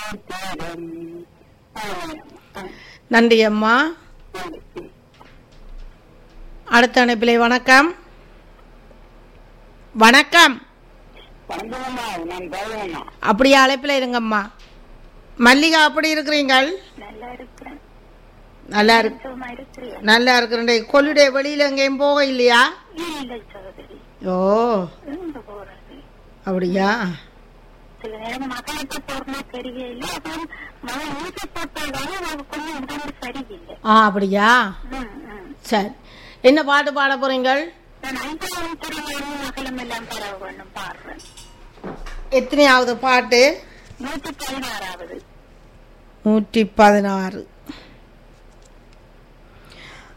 தீரம் நன்றி அம்மா அடுத்த அனுப்பிலை வணக்கம் வணக்கம் வணக்கம்மா நான் பாருங்கம்மா அப்படியே அழைப்பில் இருங்கம்மா மல்லிகா அப்படி இருக்கிறீங்கள் நல்லா இருக்கிறேன் நல்லா இருக்கு சும்மா இருக்கிறேன் நல்லா இருக்கிறேன் கொல்லுடைய வெளியில எங்கேயும் போக இல்லையா இல்லை சகோதரி ஓ எங்க போறது அப்படியா சில நேரம் மகளுக்கு போறமா தெரியல அப்புறம் மகன் ஊசி போட்டதால அவ கொஞ்சம் உடம்பு சரியில்லை ஆ அப்படியா ம், ம். சரி என்ன பாட்டு பாட போறீங்கள் நான் ஐந்தாவது துறையிலும் மகளும் எல்லாம் பரவ வேணும் பாடுறேன் எத்தனையாவது பாட்டு நூத்தி பதினாறாவது நூற்றி பதினாறு